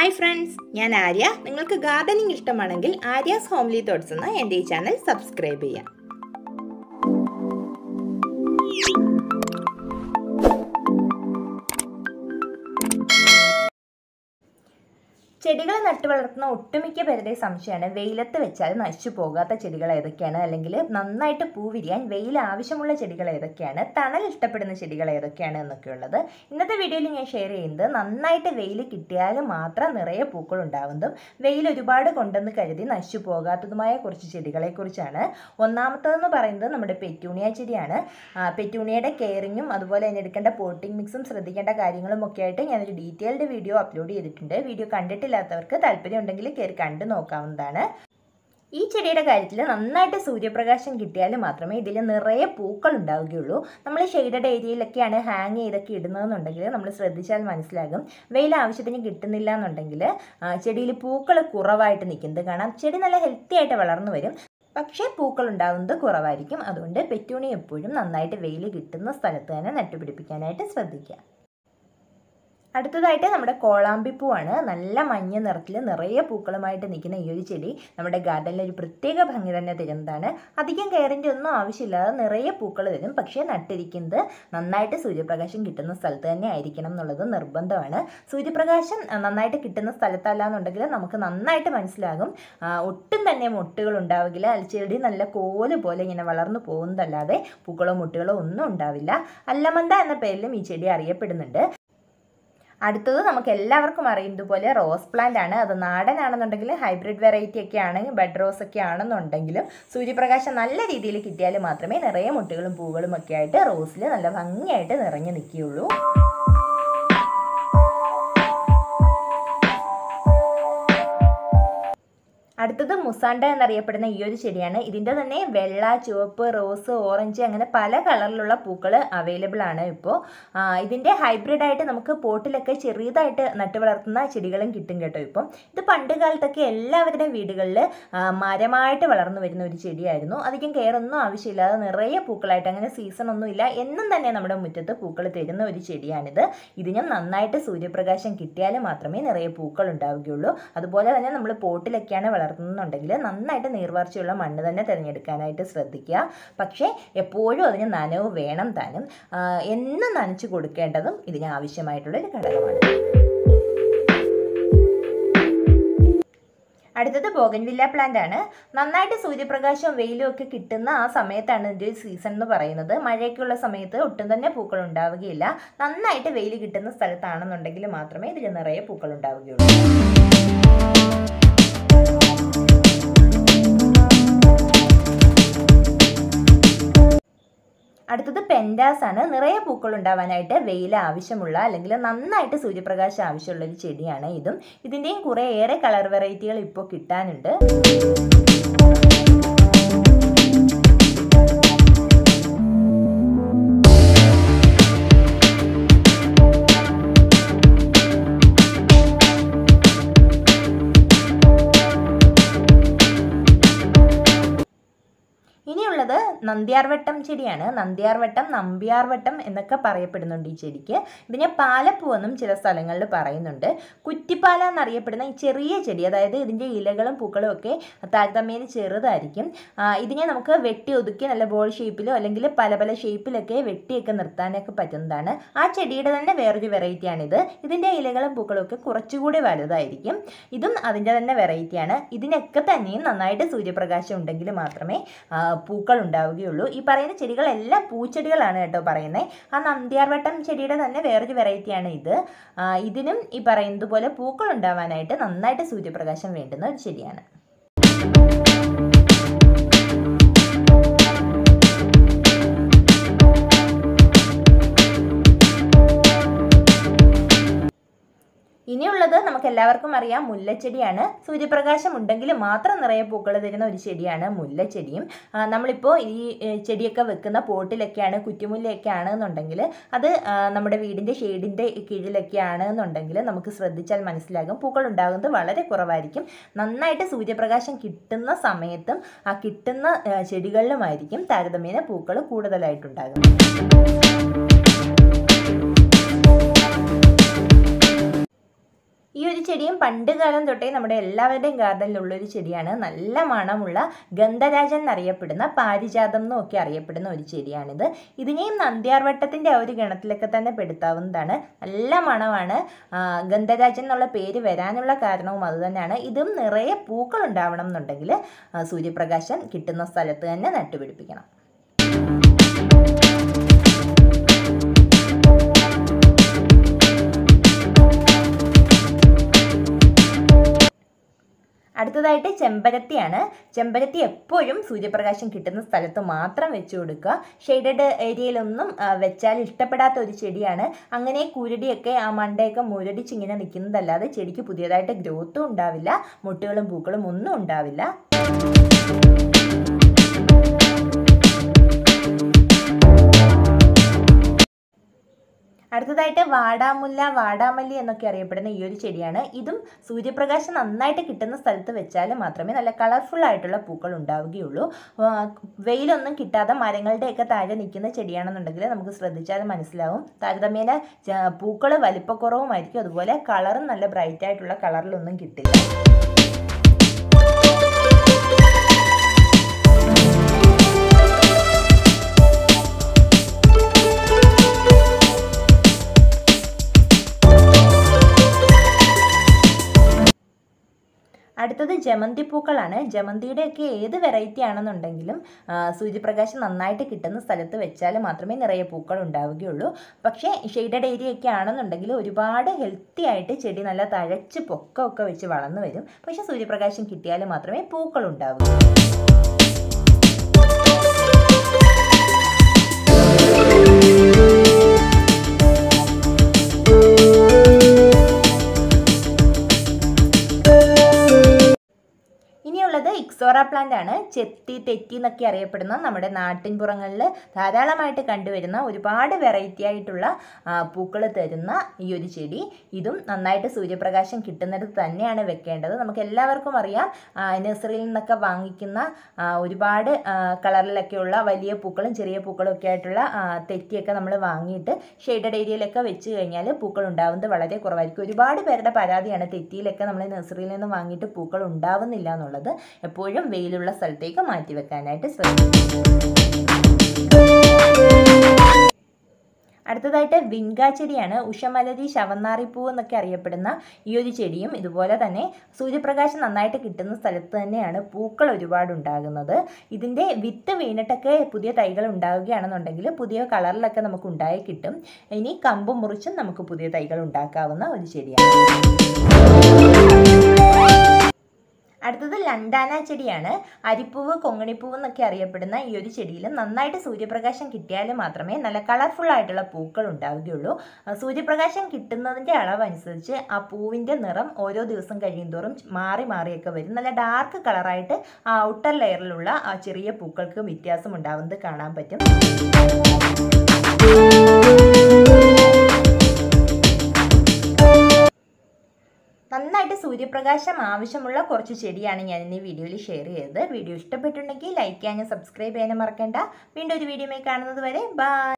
hi friends ഞാൻ ആര്യ നിങ്ങൾക്ക് gardening ഇഷ്ടമാണെങ്കിൽ ആര്യാസ് ഹോംലി തോട്ട്സ് എന്ന എൻ്റെ ഈ ചാനൽ സബ്സ്ക്രൈബ് ചെയ്യാം ചെടികൾ നട്ടു വളർത്തുന്ന ഒട്ടുമിക്ക പേരുടെ സംശയമാണ് വെയിലത്ത് വെച്ചാൽ നശിച്ചു പോകാത്ത ചെടികൾ ഏതൊക്കെയാണ് അല്ലെങ്കിൽ നന്നായിട്ട് പൂ വിരിയാൻ വെയിൽ ആവശ്യമുള്ള ചെടികൾ ഏതൊക്കെയാണ് തണൽ ഇഷ്ടപ്പെടുന്ന ചെടികൾ ഏതൊക്കെയാണ് എന്നൊക്കെ ഉള്ളത് ഇന്നത്തെ വീഡിയോയിൽ ഞാൻ ഷെയർ ചെയ്യുന്നത് നന്നായിട്ട് വെയിൽ കിട്ടിയാൽ മാത്രം നിറയെ പൂക്കൾ ഉണ്ടാവുന്നതും വെയിൽ ഒരുപാട് കൊണ്ടെന്ന് കരുതി നശിച്ചു പോകാത്തതുമായ കുറച്ച് ചെടികളെ കുറിച്ചാണ് ഒന്നാമത്തതെന്ന് പറയുന്നത് നമ്മുടെ പെറ്റൂണിയ ചെടിയാണ് ആ, പെറ്റൂണിയയുടെ കെയറിങ്ങും അതുപോലെ തന്നെ എടുക്കേണ്ട പോട്ടിംഗ് മിക്സും ശ്രദ്ധിക്കേണ്ട കാര്യങ്ങളും ഒക്കെ ആയിട്ട് ഞാനൊരു ഡീറ്റെയിൽഡ് വീഡിയോ അപ്ലോഡ് ചെയ്തിട്ടുണ്ട് വീഡിയോ കണ്ടിട്ടില്ലാത്തവർക്ക് താല്പര്യം ഉണ്ടെങ്കിൽ കയറി കണ്ടു നോക്കാവുന്നതാണ് ഈ ചെടിയുടെ കാര്യത്തിൽ നന്നായിട്ട് സൂര്യപ്രകാശം കിട്ടിയാൽ മാത്രമേ ഇതിൽ നിറയെ പൂക്കൾ ഉണ്ടാവുകയുള്ളൂ നമ്മൾ ഷെയ്ഡഡ് ഏരിയയിലൊക്കെയാണ് ഹാങ് ചെയ്തൊക്കെ ഇടുന്നതെന്നുണ്ടെങ്കിൽ നമ്മൾ ശ്രദ്ധിച്ചാൽ മനസ്സിലാകും വെയിൽ ആവശ്യത്തിന് കിട്ടുന്നില്ല എന്നുണ്ടെങ്കിൽ ചെടിയിൽ പൂക്കൾ കുറവായിട്ട് നിൽക്കുന്നത് കാണാം ചെടി നല്ല ഹെൽത്തി ആയിട്ട് വളർന്നു വരും പക്ഷേ പൂക്കൾ ഉണ്ടാകുന്നത് കുറവായിരിക്കും അതുകൊണ്ട് പെറ്റൂണി എപ്പോഴും നന്നായിട്ട് വെയിൽ കിട്ടുന്ന സ്ഥലത്ത് തന്നെ നട്ടുപിടിപ്പിക്കാനായിട്ട് ശ്രദ്ധിക്കുക അടുത്തതായിട്ട് നമ്മുടെ കോളാമ്പിപ്പൂവാണ് നല്ല മഞ്ഞ നിറത്തിൽ നിറയെ പൂക്കളുമായിട്ട് നിൽക്കുന്ന ഈ ഒരു ചെടി നമ്മുടെ ഗാർഡനിൽ ഒരു പ്രത്യേക ഭംഗി തന്നെ തരുന്നതാണ് അധികം കെയറിൻ്റെ ഒന്നും ആവശ്യമില്ലാതെ നിറയെ പൂക്കൾ തരും പക്ഷേ നട്ടിരിക്കുന്നത് നന്നായിട്ട് സൂര്യപ്രകാശം കിട്ടുന്ന സ്ഥലത്ത് തന്നെ ആയിരിക്കണം എന്നുള്ളത് നിർബന്ധമാണ് സൂര്യപ്രകാശം ആ, നന്നായിട്ട് കിട്ടുന്ന സ്ഥലത്തല്ല എന്നുണ്ടെങ്കിൽ നമുക്ക് നന്നായിട്ട് മനസ്സിലാകും ആ, ഒട്ടും തന്നെ മുട്ടുകൾ ഉണ്ടാവില്ല അല്ല ചെടി നല്ല കോല് പോലെ ഇങ്ങനെ വളർന്നു പോകുന്നതല്ലാതെ പൂക്കളോ മുട്ടുകളോ ഒന്നും ഉണ്ടാവില്ല അല്ലമന്ത എന്ന പേരിലും ഈ ചെടി അറിയപ്പെടുന്നുണ്ട് അടുത്തത് നമുക്ക് എല്ലാവർക്കും അറിയുന്നത് പോലെ റോസ് പ്ലാന്റ് ആണ് അത് നാടനാണെന്നുണ്ടെങ്കിൽ ഹൈബ്രിഡ് വെറൈറ്റി ഒക്കെ ആണെങ്കിൽ ബെഡ് റോസ് ഒക്കെ ആണെന്നുണ്ടെങ്കിലും സൂര്യപ്രകാശം നല്ല രീതിയിൽ കിട്ടിയാൽ മാത്രമേ നിറയെ മുട്ടുകളും പൂവുകളും ഒക്കെ ആയിട്ട് റോസിൽ നല്ല ഭംഗിയായിട്ട് നിറഞ്ഞു നിൽക്കുകയുള്ളൂ അടുത്തത് മുസാണ്ട എന്നറിയപ്പെടുന്ന ഈ ഒരു ചെടിയാണ് ഇതിൻ്റെ തന്നെ വെള്ള ചുവപ്പ് റോസ് ഓറഞ്ച് അങ്ങനെ പല കളറിലുള്ള പൂക്കൾ അവൈലബിൾ ആണ് ഇപ്പോൾ ഇതിൻ്റെ ഹൈബ്രിഡ് ആയിട്ട് നമുക്ക് പോട്ടിലൊക്കെ ചെറിയതായിട്ട് നട്ടു വളർത്തുന്ന ചെടികളും കിട്ടും കേട്ടോ ഇപ്പം ഇത് പണ്ട് കാലത്തൊക്കെ എല്ലാവരുടെയും വീടുകളിൽ മരമായിട്ട് വളർന്നു വരുന്ന ഒരു ചെടിയായിരുന്നു അധികം കെയർ ഒന്നും ആവശ്യമില്ലാതെ നിറയെ പൂക്കളായിട്ട് അങ്ങനെ സീസൺ ഒന്നുമില്ല എന്നും തന്നെ നമ്മുടെ മുറ്റത്ത് പൂക്കൾ തരുന്ന ഒരു ചെടിയാണിത് ഇതിനും നന്നായിട്ട് സൂര്യപ്രകാശം കിട്ടിയാൽ മാത്രമേ നിറയെ പൂക്കൾ ഉണ്ടാവുകയുള്ളൂ അതുപോലെ തന്നെ നമ്മൾ പോട്ടിലൊക്കെയാണ് വളർത്തുന്നുണ്ടെങ്കിൽ നന്നായിട്ട് നീർവാർച്ചയുള്ള മണ്ണ് തന്നെ തിരഞ്ഞെടുക്കാനായിട്ട് ശ്രദ്ധിക്കുക പക്ഷേ എപ്പോഴും അതിന് നനവ് വേണം താനും ആ, എന്നും നനച്ചു കൊടുക്കേണ്ടതും ഇതിന് ആവശ്യമായിട്ടുള്ള ഒരു ഘടകമാണ് അടുത്തത് ബോഗൻവില്ല പ്ലാന്റ് ആണ് നന്നായിട്ട് സൂര്യപ്രകാശവും വെയിലും ഒക്കെ കിട്ടുന്ന ആ സമയത്താണ് ഇതിൻ്റെ ഒരു സീസൺ എന്ന് പറയുന്നത് മഴയൊക്കെയുള്ള സമയത്ത് ഒട്ടും തന്നെ പൂക്കൾ ഉണ്ടാവുകയില്ല നന്നായിട്ട് വെയിൽ കിട്ടുന്ന സ്ഥലത്താണെന്നുണ്ടെങ്കിൽ മാത്രമേ ഇതിൽ നിറയെ പൂക്കൾ ഉണ്ടാവുകയുള്ളൂ അടുത്തത് പെൻഡാസ് ആണ് നിറയെ പൂക്കൾ ഉണ്ടാവാനായിട്ട് വെയിൽ ആവശ്യമുള്ള അല്ലെങ്കിൽ നന്നായിട്ട് സൂര്യപ്രകാശം ആവശ്യമുള്ള ഒരു ചെടിയാണ് ഇതും ഇതിൻ്റെയും കുറേ ഏറെ കളർ വെറൈറ്റികൾ ഇപ്പോൾ കിട്ടാനുണ്ട് ഇനിയുള്ളത് നന്ദ്യാർവട്ടം ചെടിയാണ് നന്ദ്യാർവട്ടം നമ്പ്യാർവട്ടം എന്നൊക്കെ പറയപ്പെടുന്നുണ്ട് ഈ ചെടിക്ക് ഇതിനെ പാലപ്പൂ എന്നും ചില സ്ഥലങ്ങളിൽ പറയുന്നുണ്ട് കുറ്റിപ്പാല എന്നറിയപ്പെടുന്ന ഈ ചെറിയ ചെടി അതായത് ഇതിൻ്റെ ഇലകളും പൂക്കളും ഒക്കെ താരതമ്യേന ചെറുതായിരിക്കും ആ, ഇതിനെ നമുക്ക് വെട്ടി ഒതുക്കി നല്ല ബോൾ ഷേപ്പിലോ അല്ലെങ്കിൽ പല പല ഷേപ്പിലൊക്കെ വെട്ടിയൊക്കെ നിർത്താനൊക്കെ പറ്റുന്നതാണ് ആ ചെടിയുടെ തന്നെ വേറൊരു വെറൈറ്റിയാണിത് ഇതിൻ്റെ ഇലകളും പൂക്കളും ഒക്കെ കുറച്ചുകൂടി വലുതായിരിക്കും ഇതും അതിൻ്റെ തന്നെ വെറൈറ്റിയാണ് ഇതിനൊക്കെ തന്നെയും നന്നായിട്ട് സൂര്യപ്രകാശം ഉണ്ടെങ്കിൽ മാത്രമേ ആ, പൂക്കൾ ഉണ്ടാവുകയുള്ളൂ ഈ പറയുന്ന ചെടികളെല്ലാം പൂച്ചെടികളാണ് കേട്ടോ പറയുന്നത് ആ നന്ദ്യാർവട്ടം ചെടിയുടെ തന്നെ വേറൊരു വെറൈറ്റിയാണ് ഇത് ആ, ഇതിനും ഈ പറയുന്നത് പോലെ പൂക്കൾ ഉണ്ടാവാനായിട്ട് നന്നായിട്ട് സൂര്യപ്രകാശം വേണ്ടുന്ന ഒരു ചെടിയാണ് ഇനിയുള്ളത് നമുക്ക് എല്ലാവർക്കും അറിയാം മുല്ലച്ചെടിയാണ് സൂര്യപ്രകാശം ഉണ്ടെങ്കിൽ മാത്രം നിറയെ പൂക്കൾ തരുന്ന ഒരു ചെടിയാണ് മുല്ലച്ചെടിയും ആ, നമ്മളിപ്പോൾ ഈ ഏ, ചെടിയൊക്കെ വെക്കുന്ന പോട്ടിലൊക്കെയാണ് കുറ്റിമുല്ലയൊക്കെ ആണെന്നുണ്ടെങ്കിൽ അത് ആ, നമ്മുടെ വീടിൻ്റെ ഷെയ്ഡിൻ്റെ കീഴിലൊക്കെ ആണെന്നുണ്ടെങ്കിൽ നമുക്ക് ശ്രദ്ധിച്ചാൽ മനസ്സിലാകും പൂക്കൾ ഉണ്ടാകുന്നത് വളരെ കുറവായിരിക്കും നന്നായിട്ട് സൂര്യപ്രകാശം കിട്ടുന്ന സമയത്തും ആ കിട്ടുന്ന ആ, ചെടികളിലുമായിരിക്കും താരതമ്യേന പൂക്കൾ കൂടുതലായിട്ടുണ്ടാകും ഈ ഒരു ചെടിയും പണ്ട് കാലം തൊട്ടേ നമ്മുടെ എല്ലാവരുടെയും ഗാർഡനിലുള്ള ഒരു ചെടിയാണ് നല്ല മണമുള്ള ഗന്ധരാജൻ എന്നറിയപ്പെടുന്ന പാരിജാതം എന്നൊക്കെ അറിയപ്പെടുന്ന ഒരു ചെടിയാണിത് ഇതിനെയും നന്ദ്യാർവട്ടത്തിൻ്റെ ആ ഒരു ഗണത്തിലൊക്കെ തന്നെ പെടുത്താവുന്നതാണ് നല്ല മണമാണ് ആ, ഗന്ധരാജൻ എന്നുള്ള പേര് വരാനുള്ള കാരണവും അതുതന്നെയാണ് ഇതും നിറയെ പൂക്കൾ ഉണ്ടാവണം എന്നുണ്ടെങ്കിൽ ആ, സൂര്യപ്രകാശം കിട്ടുന്ന സ്ഥലത്ത് തന്നെ നട്ടുപിടിപ്പിക്കണം അടുത്തതായിട്ട് ചെമ്പരത്തിയാണ് ചെമ്പരത്തി എപ്പോഴും സൂര്യപ്രകാശം കിട്ടുന്ന സ്ഥലത്ത് മാത്രം വെച്ച് കൊടുക്കുക ഷെയ്ഡഡ് ഏരിയയിലൊന്നും ആ, വെച്ചാൽ ഇഷ്ടപ്പെടാത്ത ഒരു ചെടിയാണ് അങ്ങനെ കുരുടിയൊക്കെ ആ മണ്ടയൊക്കെ മുരടിച്ച് ഇങ്ങനെ നിൽക്കുന്നതല്ലാതെ ചെടിക്ക് പുതിയതായിട്ട് ഗ്രോത്തും ഉണ്ടാവില്ല മുട്ടുകളും പൂക്കളും ഒന്നും ഉണ്ടാവില്ല അടുത്തതായിട്ട് വാടാമുല്ല വാടാമല്ലി എന്നൊക്കെ അറിയപ്പെടുന്ന ഈ ഒരു ചെടിയാണ് ഇതും സൂര്യപ്രകാശം നന്നായിട്ട് കിട്ടുന്ന സ്ഥലത്ത് വെച്ചാൽ മാത്രമേ നല്ല കളർഫുൾ ആയിട്ടുള്ള പൂക്കൾ ഉണ്ടാവുകയുള്ളൂ ആ, വെയിലൊന്നും കിട്ടാതെ മരങ്ങളുടെയൊക്കെ താഴെ നിൽക്കുന്ന ചെടിയാണെന്നുണ്ടെങ്കിൽ നമുക്ക് ശ്രദ്ധിച്ചാൽ മനസ്സിലാവും താരതമ്യേന പൂക്കൾ വലിപ്പക്കുറവുമായിരിക്കും അതുപോലെ കളറും നല്ല ബ്രൈറ്റ് ആയിട്ടുള്ള കളറിലൊന്നും കിട്ടില്ല അടുത്തത് ജമന്തി പൂക്കളാണ് ജമന്തിയുടെയൊക്കെ ഏത് വെറൈറ്റി ആണെന്നുണ്ടെങ്കിലും ആ, സൂര്യപ്രകാശം നന്നായിട്ട് കിട്ടുന്ന സ്ഥലത്ത് വെച്ചാൽ മാത്രമേ നിറയെ പൂക്കൾ ഉണ്ടാവുകയുള്ളൂ പക്ഷേ ഷെയ്ഡഡ് ഏരിയ ഒക്കെ ആണെന്നുണ്ടെങ്കിൽ ഒരുപാട് ഹെൽത്തി ആയിട്ട് ചെടി നല്ല തഴച്ച് പൊക്കമൊക്കെ വെച്ച് വളർന്നു വരും പക്ഷേ സൂര്യപ്രകാശം കിട്ടിയാൽ മാത്രമേ പൂക്കൾ ഉണ്ടാവൂ ഇനിയുള്ളത് ഇക്സോറ പ്ലാന്റ് ആണ് ചെത്തി തെറ്റി എന്നൊക്കെ അറിയപ്പെടുന്ന നമ്മുടെ നാട്ടിൻപുറങ്ങളിൽ ധാരാളമായിട്ട് കണ്ടുവരുന്ന ഒരുപാട് വെറൈറ്റി ആയിട്ടുള്ള പൂക്കൾ തരുന്ന ഈ ഒരു ചെടി ഇതും നന്നായിട്ട് സൂര്യപ്രകാശം കിട്ടുന്നിടത്ത് തന്നെയാണ് വെക്കേണ്ടത് നമുക്ക് എല്ലാവർക്കും അറിയാം ആ, നഴ്സറിയിൽ നിന്നൊക്കെ വാങ്ങിക്കുന്ന ആ, ഒരുപാട് ആ, കളറിലൊക്കെയുള്ള വലിയ പൂക്കളും ചെറിയ പൂക്കളും ഒക്കെ ആയിട്ടുള്ള ആ, തെറ്റിയൊക്കെ നമ്മൾ വാങ്ങിയിട്ട് ഷെയ്ഡഡ് ഏരിയയിലൊക്കെ വെച്ച് കഴിഞ്ഞാൽ പൂക്കൾ ഉണ്ടാവുന്നത് വളരെ കുറവായിരിക്കും ഒരുപാട് പേരുടെ പരാതിയാണ് തെറ്റിയിലൊക്കെ നമ്മൾ നഴ്സറിയിൽ നിന്ന് വാങ്ങിയിട്ട് പൂക്കൾ ഉണ്ടാവുന്നില്ല എന്നുള്ളത് എപ്പോഴും വെയിലുള്ള സ്ഥലത്തേക്ക് മാറ്റി വെക്കാനായിട്ട് ശ്രദ്ധിക്കും അടുത്തതായിട്ട് വിങ്ക ചെടിയാണ് ഉഷമലരി ശവന്നാറിപ്പൂ എന്നൊക്കെ അറിയപ്പെടുന്ന ഈ ഒരു ചെടിയും ഇതുപോലെ തന്നെ സൂര്യപ്രകാശം നന്നായിട്ട് കിട്ടുന്ന സ്ഥലത്ത് തന്നെയാണ് പൂക്കൾ ഒരുപാട് ഉണ്ടാകുന്നത് ഇതിൻ്റെ വിത്ത് വീണിട്ടൊക്കെ പുതിയ തൈകൾ ഉണ്ടാവുകയാണെന്നുണ്ടെങ്കിൽ പുതിയ കളറിലൊക്കെ നമുക്ക് ഉണ്ടായി കിട്ടും ഇനി കമ്പ് മുറിച്ചും നമുക്ക് പുതിയ തൈകൾ ഉണ്ടാക്കാവുന്ന ഒരു ചെടിയാണ് അടുത്തത് ലണ്ടാന ചെടിയാണ് അരിപ്പൂവ് കൊങ്ങണിപ്പൂവ് എന്നൊക്കെ അറിയപ്പെടുന്ന ഈ ഒരു ചെടിയിൽ നന്നായിട്ട് സൂര്യപ്രകാശം കിട്ടിയാൽ മാത്രമേ നല്ല കളർഫുൾ ആയിട്ടുള്ള പൂക്കൾ ഉണ്ടാവുകയുള്ളൂ ആ, സൂര്യപ്രകാശം കിട്ടുന്നതിൻ്റെ അളവനുസരിച്ച് ആ പൂവിൻ്റെ നിറം ഓരോ ദിവസം കഴിയുന്തോറും മാറി മാറിയൊക്കെ വരും നല്ല ഡാർക്ക് കളറായിട്ട് ആ ഔട്ടർ ലെയറിലുള്ള ആ ചെറിയ പൂക്കൾക്ക് വ്യത്യാസം ഉണ്ടാവുന്നത് കാണാൻ പറ്റും നന്നായിട്ട് സൂര്യപ്രകാശം ആവശ്യമുള്ള കുറച്ച് ചെടിയാണ് ഞാൻ ഇന്ന് ഈ വീഡിയോയിൽ ഷെയർ ചെയ്തത് വീഡിയോ ഇഷ്ടപ്പെട്ടിട്ടുണ്ടെങ്കിൽ ലൈക്ക് ചെയ്യാനും സബ്സ്ക്രൈബ് ചെയ്യാനും മറക്കണ്ട വീണ്ടും ഒരു വീഡിയോയിൽ കാണുന്നത് വരെ ബൈ